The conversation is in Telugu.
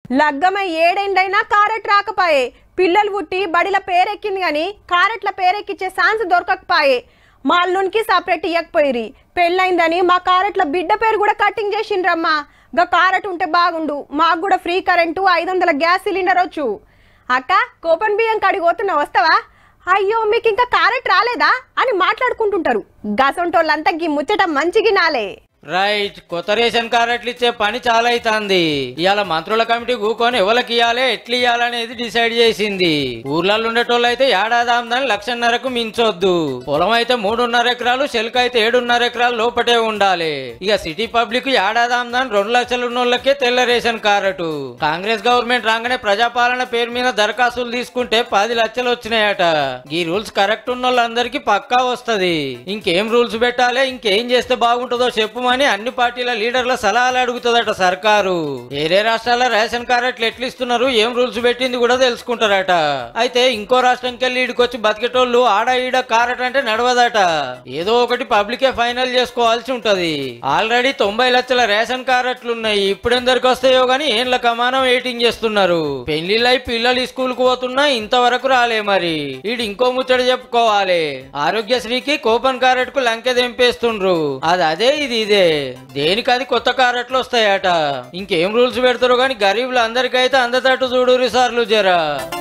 లగ్గమై ఏడేండైనా కారెట్ రాకపాయే పిల్లలు పుట్టి బడిల పేరెక్కింది గాని కారెట్ల పేరెక్కిచ్చే ఛాన్స్ దొరకకపాయే మా అల్లునికి సపరేట్ ఇయ్యకపోయిరి పెళ్ళైందని మా కారెట్ల బిడ్డ పేరు కూడా కటింగ్ చేసిండ్రమ్మా గా కారెట్ ఉంటే బాగుండు మాకు కూడా ఫ్రీ కరెంటు ఐదు వందల గ్యాస్ సిలిండర్ వచ్చు అక్క కోపన్ బియ్యం కాడికి పోతున్నా వస్తావా అయ్యో మీకు ఇంకా కారెట్ రాలేదా అని మాట్లాడుకుంటుంటారు గసంటోళ్ళంతా గీ ముచ్చట మంచిగి నాలే రైట్ కొత్త రేషన్ కార్డులు ఇచ్చే పని చాలా అవుతుంది ఇవాళ మంత్రుల కమిటీ కూకొని ఎవరికి ఇవ్వాలి ఎట్లు ఇవ్వాలనేది డిసైడ్ చేసింది ఊర్లలో ఉండేటోళ్ళు అయితే ఏడాది ఆమ్దాని లక్షన్నరకు మించొద్దు పొలం అయితే మూడున్నర ఎకరాలు చెలుక అయితే ఏడున్నర ఎకరాలు లోపటే ఉండాలి ఇక సిటీ పబ్లిక్ ఏడాది ఆమ్దాని రెండు లక్షలు ఉన్నోళ్ళకే తెల్ల రేషన్ కార్డు కాంగ్రెస్ గవర్నమెంట్ రాగానే ప్రజాపాలన పేరు మీద దరఖాస్తులు తీసుకుంటే పది లక్షలు వచ్చినాయట ఈ రూల్స్ కరెక్ట్ ఉన్న వాళ్ళందరికీ పక్కా వస్తది ఇంకేం రూల్స్ పెట్టాలి ఇంకేం చేస్తే బాగుంటుందో చెప్పుమని అన్ని పార్టీల లీడర్ల సలహాలు అడుగుతుందట సర్కారు వేరే రాష్ట్రాల రేషన్ కార్డు ఎట్లు ఇస్తున్నారు ఏం రూల్స్ పెట్టింది కూడా తెలుసుకుంటారట అయితే ఇంకో రాష్ట్రంకి వెళ్ళి ఈడికొచ్చి బతికేటోళ్ళు ఆడ ఈడ కారట్ అంటే నడవదట ఏదో ఒకటి పబ్లికే ఫైనల్ చేసుకోవాల్సి ఉంటది ఆల్రెడీ తొంభై లక్షల రేషన్ కార్డులు ఉన్నాయి ఇప్పుడు ఎందరికి వస్తాయో గానీ ఏండ్ల కమానం వెయిటింగ్ చేస్తున్నారు పెళ్లిళ్ళై పిల్లలు స్కూల్ కు పోతున్నా ఇంతవరకు రాలే మరి ఈడు ఇంకో ముచ్చట చెప్పుకోవాలి ఆరోగ్యశ్రీకి కూపన్ కారెట్ కు లంకె తెంపేస్తుండ్రు అది అదే ఇది ఇదే దేనికి అది కొత్త కారెట్లు వస్తాయట ఇంకేం రూల్స్ పెడతారో గానీ గరీబులు అందరికైతే అందతట్టు చూడు సార్లు జరా